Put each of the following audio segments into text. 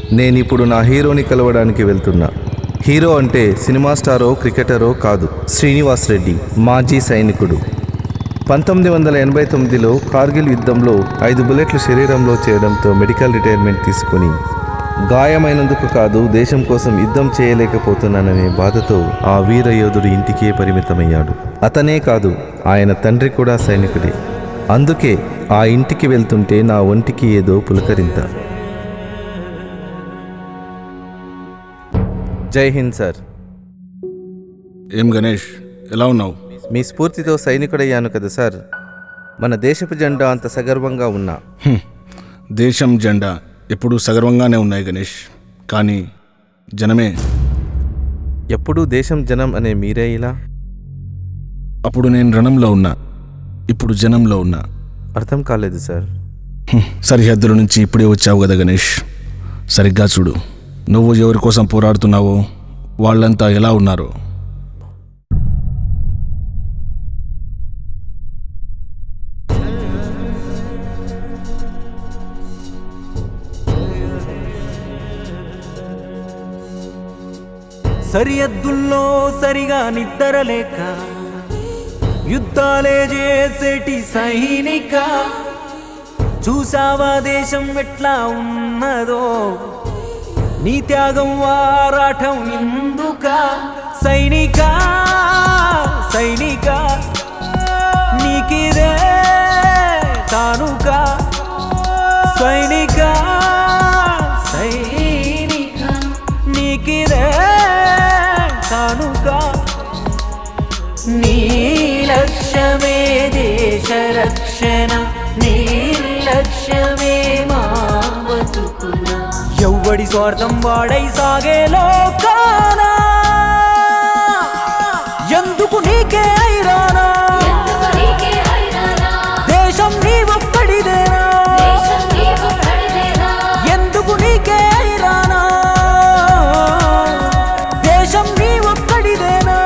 నేనిప్పుడు నా హీరోని కలవడానికి వెళ్తున్నా హీరో అంటే సినిమా స్టారో క్రికెటరో కాదు శ్రీనివాస్ రెడ్డి మాజీ సైనికుడు పంతొమ్మిది వందల ఎనభై తొమ్మిదిలో కార్గిల్ యుద్ధంలో ఐదు బుల్లెట్లు శరీరంలో చేయడంతో మెడికల్ రిటైర్మెంట్ తీసుకుని గాయమైనందుకు కాదు దేశం కోసం యుద్ధం చేయలేకపోతున్నాననే బాధతో ఆ వీర యోధుడు ఇంటికే పరిమితమయ్యాడు అతనే కాదు ఆయన తండ్రి కూడా సైనికుడే అందుకే ఆ ఇంటికి వెళ్తుంటే నా ఒంటికి ఏదో పులకరింత జై హింద్ సార్ ఏం గణేష్ ఎలా ఉన్నావు మీ స్ఫూర్తితో సైనికుడయ్యాను కదా సార్ మన దేశపు జెండా అంత సగర్వంగా ఉన్నా హ్మ్. దేశం జెండా ఎప్పుడూ సగర్వంగానే ఉన్నాయి గణేష్ కానీ జనమే ఎప్పుడూ దేశం జనం అనే మీరే ఇలా అప్పుడు నేను రణంలో ఉన్నా ఇప్పుడు జనంలో ఉన్నా అర్థం కాలేదు సార్ హ్మ్. సరిహద్దుల నుంచి ఇప్పుడే వచ్చావు కదా గణేష్ సరిగ్గా చూడు నువ్వు ఎవరి కోసం పోరాడుతున్నావో వాళ్ళంతా ఎలా ఉన్నారో సరిహద్దుల్లో సరిగా నిద్రలేక యుద్ధాలే చేసేటి సైనిక చూసావా దేశం ఎట్లా ఉన్నదో నీ త్యాగం వారాటం ఎందుక సైనిక సైనిక నీకిదే కానుక సైనిక సైనిక నీకిదే కానుక నీ లక్ష్యమే దేశ రక్షణ నీ లక్ష్యమే మా బతుకున ఎవ్వడి స్వార్థం వాడై సాగే లోకానా ఎందుకు నీకే ఐరానా ఎందుకు నీకే హైరానా దేశం నీ ఒక్కడిదేనా దేశం నీకు పడిదేనా ఎందుకు నీకే ఐరానా దేశం నీ ఒక్కడిదేనా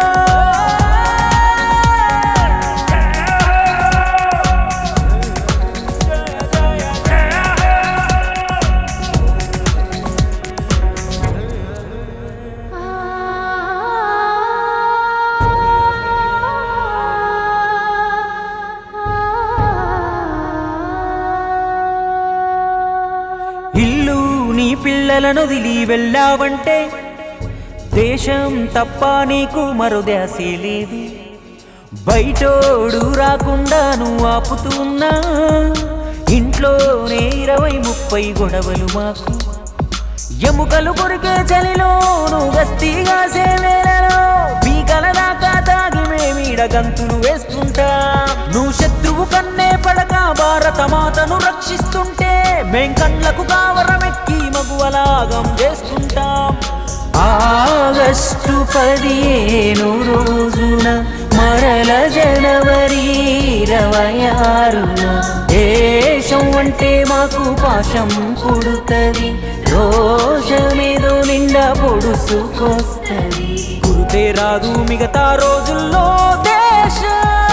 ఇల్లు నీ పిల్లలను వదిలి వెళ్ళావంటే దేశం తప్ప నీకు మరో ధ్యాసే లేదు బయటోడు రాకుండా నువ్వు ఆపుతున్నా ఇంట్లోనే ఇరవై ముప్పై గొడవలు మాకు ఎముకలు కొరికే చలిలో నువ్వు గస్తీగా సేవేలలో పీకల దాకా తాగి మేమీడ గంతులు వేస్తుంటా నువ్వు శత్రువు కన్నే పడక భారత మాతను రక్షిస్తుంటే మేం కళ్ళకు కావరమెక్కి మగువలాగం చేస్తుంటాం ఆగస్టు పదిహేను రోజున మరల జనవరి ఇరవై ఆరున దేశం అంటే మాకు పాశం పుడుతది రోషమేదో నిండా పొడుసుకొస్తది గురుతే రాదు మిగతా రోజుల్లో దేశ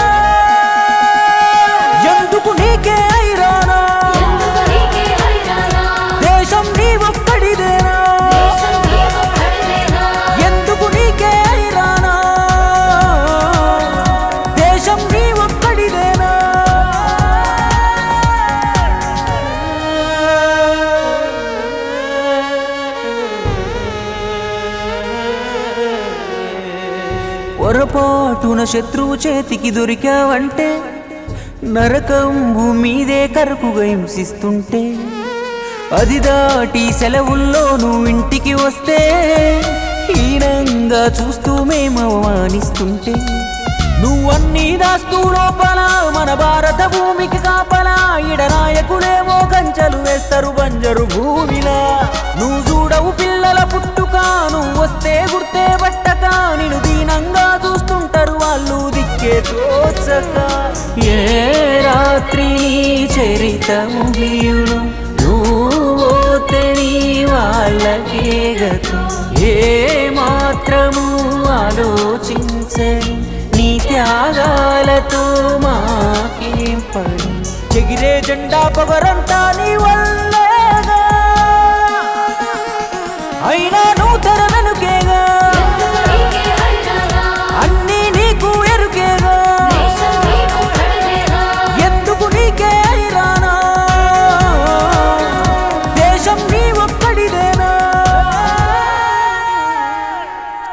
ఎందుకు నీకే ఐరానా ఎందుకు నీకే హైరానా దేశం నీ ఒక్కడిదేనా దేశం నీకు పడిదేనా ఎందుకు నీకే ఐరానా దేశం నీ ఒక్కడిదేనా పొరపాటున శత్రువు చేతికి దొరికావంటే నరకం భూమిదే కరకుగా హింసిస్తుంటే అది దాటి సెలవుల్లో నువ్వు ఇంటికి వస్తే హీనంగా చూస్తూ మేము అవమానిస్తుంటే నువ్వన్నీ దాస్తూ లోపల మన భారత భూమికి కాపలా ఇడ నాయకులేమో కంచెలు వేస్తారు బంజరు భూమిలా నువ్వు చూడవు పిల్లల పుట్టుక నువ్వు వస్తే గుర్తే పట్టక నిన్ను దీనంగా చూస్తుంటారు వాళ్ళు దిక్కే తోచక ఏ రాత్రి నీ చరిత ముగియును నువ్వు తెని వాళ్ళకే గతం ఏ మాత్రము ఆలోచించని నీ త్యాగాలతో మాకేం పని చెగిరే జెండా పొగరంతా నీ వల్లేగా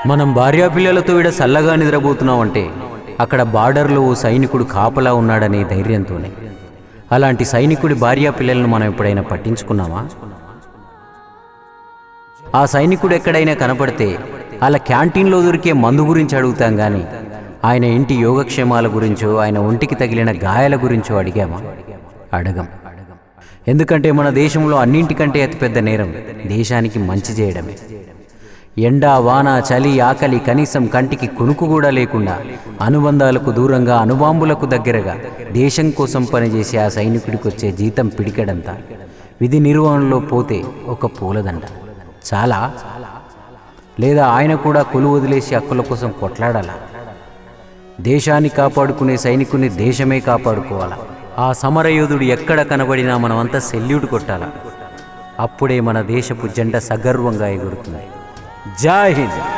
మనం భార్యాపిల్లలతో విడ సల్లగా నిద్రపోతున్నామంటే అక్కడ బార్డర్లో ఓ సైనికుడు కాపలా ఉన్నాడనే ధైర్యంతోనే అలాంటి సైనికుడి భార్యాపిల్లలను మనం ఎప్పుడైనా పట్టించుకున్నామా ఆ సైనికుడు ఎక్కడైనా కనపడితే అలా క్యాంటీన్లో దొరికే మందు గురించి అడుగుతాం కానీ ఆయన ఇంటి యోగక్షేమాల గురించో ఆయన ఒంటికి తగిలిన గాయాల గురించో అడిగామా అడగం ఎందుకంటే మన దేశంలో అన్నింటికంటే అతిపెద్ద నేరం దేశానికి మంచి చేయడమే ఎండ వాన చలి ఆకలి కనీసం కంటికి కునుకు కూడా లేకుండా అనుబంధాలకు దూరంగా అనుబాంబులకు దగ్గరగా దేశం కోసం పనిచేసే ఆ సైనికుడికి వచ్చే జీతం పిడికడంతా విధి నిర్వహణలో పోతే ఒక పూలదండ చాలా లేదా ఆయన కూడా కొలు వదిలేసి హక్కుల కోసం కొట్లాడాలా దేశాన్ని కాపాడుకునే సైనికుని దేశమే కాపాడుకోవాలా ఆ సమరయోధుడు ఎక్కడ కనబడినా మనమంతా సెల్యూట్ కొట్టాలా అప్పుడే మన దేశపు జెండా సగర్వంగా ఎగురుతుంది జై హింద్